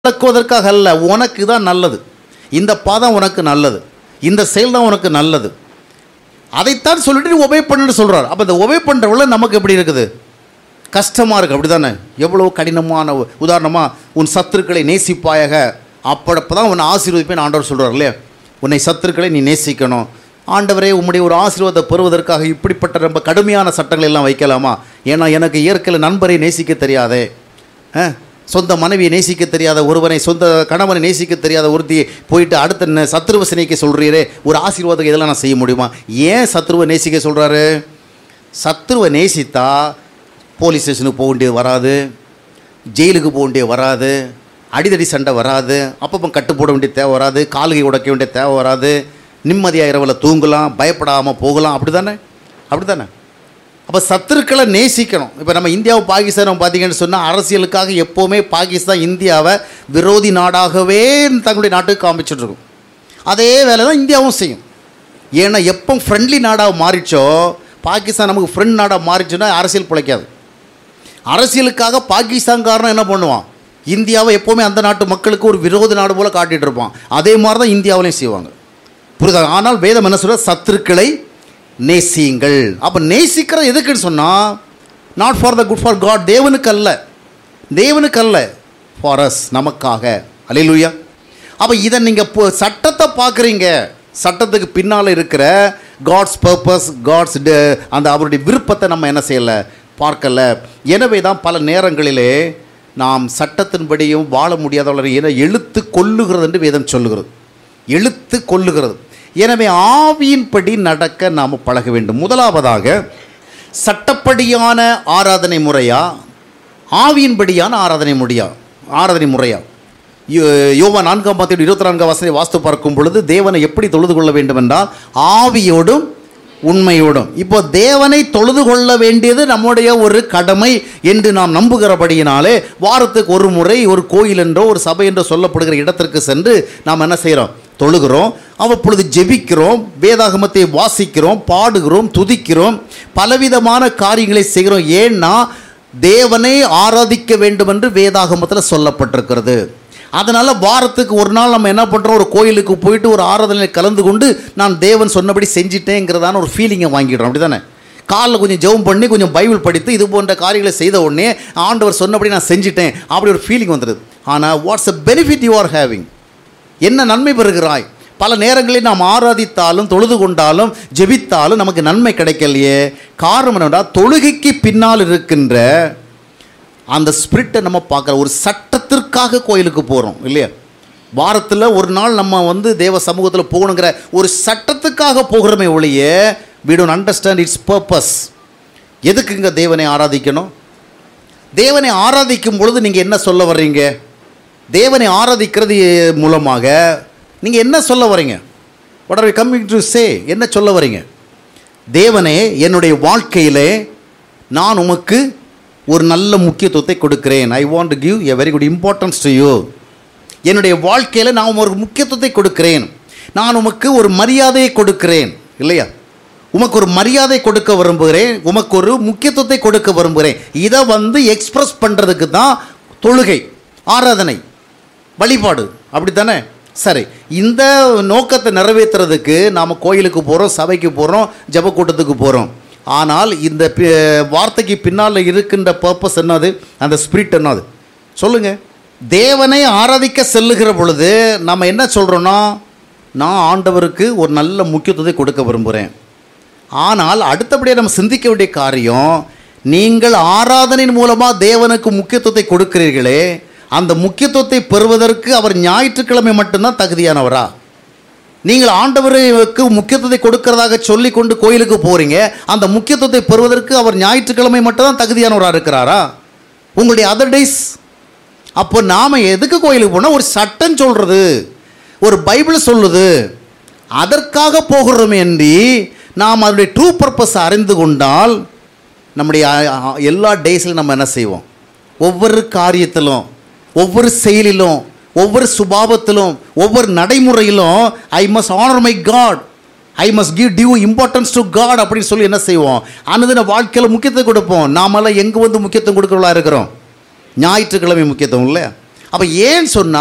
விளக்குவதற்காக அல்ல உனக்கு தான் நல்லது இந்த பாதம் உனக்கு நல்லது இந்த செயல் தான் உனக்கு நல்லது அதைத்தான் சொல்லிட்டு நீ ஒபே பண்ணுன்னு சொல்கிறார் அப்போ இந்த ஒபே பண்ணுறவள நமக்கு எப்படி இருக்குது கஷ்டமாக இருக்குது அப்படி தானே எவ்வளோ கடினமான உதாரணமாக உன் சத்துருக்களை நேசிப்பாயாக அப்படப்போ தான் உன்னை ஆசீர்வதிப்பேன் ஆண்டவர் சொல்கிறார் இல்லையா உன்னை சத்துருக்களை நீ நேசிக்கணும் ஆண்டவரே உம்முடைய ஒரு ஆசீர்வாதத்தை பெறுவதற்காக இப்படிப்பட்ட ரொம்ப கடுமையான சட்டங்களை எல்லாம் வைக்கலாமா ஏன்னா எனக்கு இயற்கையில் நண்பரை நேசிக்க தெரியாதே ஆ, சொந்த மனைவியை நேசிக்க தெரியாத ஒருவனை சொந்த கணவனை நேசிக்க தெரியாத ஒருத்தியை போயிட்டு அடுத்த ந- சத்ருவ சினைக்க சொல்கிறீரே ஒரு ஆசீர்வாதம் இதெல்லாம் நான் செய்ய முடியுமா ஏன் சத்ருவை நேசிக்க சொல்கிறாரு சத்ருவை நேசித்தா போலீஸ் ஸ்டேஷனுக்கு போக வேண்டியது வராது ஜெயிலுக்கு போக வேண்டியது வராது அடிதடி சண்டை வராது அப்பப்போ கட்டு போட வேண்டிய தேவை வராது காலுகை உடைக்க வேண்டிய தேவை வராது நிம்மதியாக இரவில் தூங்கலாம் பயப்படாமல் போகலாம் அப்படி தானே அப்படி தானே அப்போ சத்துருக்களை நேசிக்கணும் இப்போ நம்ம இந்தியாவும் பாகிஸ்தானும் பார்த்தீங்கன்னு சொன்னால் அரசியலுக்காக எப்போவுமே பாகிஸ்தான் இந்தியாவை விரோதி நாடாகவே தங்களுடைய நாட்டுக்கு காமிச்சிட்டு இருக்கும் அதே வேலை தான் இந்தியாவும் செய்யும் ஏன்னா எப்போ ஃப்ரெண்ட்லி நாடாக மாறிச்சோ பாகிஸ்தான் நமக்கு ஃப்ரெண்ட் நாடாக மாறிச்சுன்னா அரசியல் பிழைக்காது அரசியலுக்காக பாகிஸ்தான்காரன் என்ன பண்ணுவான் இந்தியாவை எப்போவுமே அந்த நாட்டு மக்களுக்கு ஒரு விரோத நாடு போல் காட்டிகிட்டு இருப்பான் அதே மாதிரி தான் இந்தியாவிலையும் செய்வாங்க புரியுதா ஆனால் வேதம் என்ன சொல்ற சத்துருக்களை நேசியுங்கள் அப்போ நேசிக்கிறது எதுக்குன்னு சொன்னால் not for the good for God தேவனுக்கு அல்ல தேவனுக்கு அல்ல ஃபார் அஸ் நமக்காக அலையிலுயா அப்போ இதை நீங்கள் இப்போ சட்டத்தை பார்க்குறீங்க சட்டத்துக்கு பின்னால் இருக்கிற காட்ஸ் பர்பஸ் காட்ஸ் அந்த அவருடைய விருப்பத்தை நம்ம என்ன செய்யலை பார்க்கல எனவே தான் பல நேரங்களிலே நாம் சட்டத்தின்படியும் வாழ முடியாதவர்கள் என எழுத்து கொல்லுகிறது என்று வேதம் சொல்லுகிறது எழுத்து கொல்லுகிறது எனவே ஆவியின்படி நடக்க நாம் பழக வேண்டும் முதலாவதாக சட்டப்படியான ஆராதனை முறையா ஆவியின்படியான ஆராதனை முறையா ஆராதனை முறையா யோ- யோவா நான்காம் பத்தியோட இருபத்தி நான்காம் வசதி வாஸ்து பார்க்கும் பொழுது தேவனை எப்படி தொழுது கொள்ள வேண்டும் என்றால் ஆவியோடும் உண்மையோடும் இப்போ தேவனை தொழுது கொள்ள வேண்டியது நம்முடைய ஒரு கடமை என்று நாம் நம்புகிறபடியினாலே வாரத்துக்கு ஒரு முறை ஒரு கோயில் என்றோ ஒரு சபை என்றோ சொல்லப்படுகிற இடத்திற்கு சென்று நாம் என்ன செய்கிறோம் தொழுகிறோம் அவ்வப்பொழுது ஜெபிக்கிறோம் வேதாகமத்தை வாசிக்கிறோம் பாடுகிறோம் துதிக்கிறோம் பலவிதமான காரியங்களை செய்கிறோம் ஏன்னா தேவனை ஆராதிக்க வேண்டும் என்று வேதாகமத்தில் சொல்லப்பட்டிருக்கிறது அதனால் வாரத்துக்கு ஒரு நாள் நம்ம என்ன பண்ணுறோம் ஒரு கோயிலுக்கு போயிட்டு ஒரு ஆராதனையில் கலந்து கொண்டு நான் தேவன் சொன்னபடி செஞ்சிட்டேங்கிறதான ஒரு ஃபீலிங்கை வாங்கிடுறோம் அப்படி தானே காலைல கொஞ்சம் ஜெபம் பண்ணி கொஞ்சம் பைபிள் படித்து இது போன்ற காரியங்களை செய்த உடனே ஆண்டவர் சொன்னபடி நான் செஞ்சிட்டேன் அப்படி ஒரு ஃபீலிங் வந்துடுது ஆனால் what's a benefit you are having என்ன நன்மை பெறுகிறாய் பல நேரங்களில் நாம் ஆராதித்தாலும் தொழுது கொண்டாலும் ஜெபித்தாலும் நமக்கு நன்மை கிடைக்கலையே காரணம் என்னடா தொழுகைக்கு பின்னால் இருக்கின்ற அந்த ஸ்பிரிட்டை நம்ம பார்க்குற ஒரு சட்டத்திற்காக கோயிலுக்கு போகிறோம் இல்லையா வாரத்தில் ஒரு நாள் நம்ம வந்து தேவ சமூகத்தில் போகணுங்கிற ஒரு சட்டத்துக்காக போகிறோமே ஒழிய we don't understand it's purpose எதுக்குங்க தேவனை ஆராதிக்கணும் தேவனை ஆராதிக்கும் பொழுது நீங்கள் என்ன சொல்ல வர்றீங்க தேவனை ஆராதிக்கிறது மூலமாக நீங்கள் என்ன சொல்ல வரீங்க what are you coming to say என்ன சொல்ல வரீங்க தேவனே என்னுடைய வாழ்க்கையிலே நான் உமக்கு ஒரு நல்ல முக்கியத்துவத்தை கொடுக்கிறேன் I want give a very good importance to you என்னுடைய வாழ்க்கையில் நான் ஒரு முக்கியத்துவத்தை கொடுக்கிறேன் நான் உமக்கு ஒரு மரியாதையை கொடுக்கிறேன் இல்லையா உமக்கு ஒரு மரியாதை கொடுக்க விரும்புகிறேன் உமக்கு ஒரு முக்கியத்துவத்தை கொடுக்க விரும்புகிறேன் இதை வந்து எக்ஸ்பிரஸ் பண்ணுறதுக்கு தான் தொழுகை ஆராதனை வழிபாடு அப்படித்தானே சரி இந்த நோக்கத்தை நிறைவேற்றுறதுக்கு நாம் கோயிலுக்கு போகிறோம் சபைக்கு போகிறோம் ஜெப கூட்டத்துக்கு போகிறோம் ஆனால் இந்த பி- வார்த்தைக்கு பின்னால் இருக்கின்ற பர்பஸ் என்னது அந்த ஸ்பிரிட் என்னது சொல்லுங்கள் தேவனை ஆராதிக்க செல்லுகிற பொழுது நம்ம என்ன சொல்கிறோன்னா நான் ஆண்டவருக்கு ஒரு நல்ல முக்கியத்துவத்தை கொடுக்க விரும்புகிறேன் ஆனால் அடுத்தபடியாக நம்ம சிந்திக்க வேண்டிய காரியம் நீங்கள் ஆராதனையின் மூலமாக தேவனுக்கு முக்கியத்துவத்தை கொடுக்கிறீர்களே அந்த முக்கியத்துவத்தை பெறுவதற்கு அவர் ஞாயிற்றுக்கிழமை மட்டும்தான் தகுதியானவரா நீங்கள் ஆண்டவருக்கு முக்கியத்துவத்தை கொடுக்கறதாக சொல்லி கொண்டு கோயிலுக்கு போகிறீங்க அந்த முக்கியத்துவத்தை பெறுவதற்கு அவர் ஞாயிற்றுக்கிழமை மட்டும்தான் தகுதியானவராக இருக்கிறாரா உங்களுடைய அதர் டேஸ் அப்போ நாம் எதுக்கு கோயிலுக்கு போனால் ஒரு சட்டம் சொல்கிறது ஒரு பைபிள் சொல்லுது அதற்காக போகிறோம் என்று நாம் அதனுடைய ட்ரூ பர்பஸ் அறிந்து கொண்டால் நம்முடைய அ, அ, எல்லா டேஸ்லையும் நம்ம என்ன செய்வோம் ஒவ்வொரு காரியத்திலும் ஒவ்வொரு செயலிலும் ஒவ்வொரு சுபாவத்திலும் ஒவ்வொரு நடைமுறையிலும் I must honour my God I must give due importance to God அப்படின்னு சொல்லி என்ன செய்வோம் அனுதின வாழ்க்கையில் முக்கியத்துவம் கொடுப்போம் நாமெல்லாம் எங்கே வந்து முக்கியத்துவம் கொடுக்குறவங்களா இருக்கிறோம் ஞாயிற்றுக்கிழமை முக்கியத்துவம் இல்லை அப்போ ஏன் சொன்னா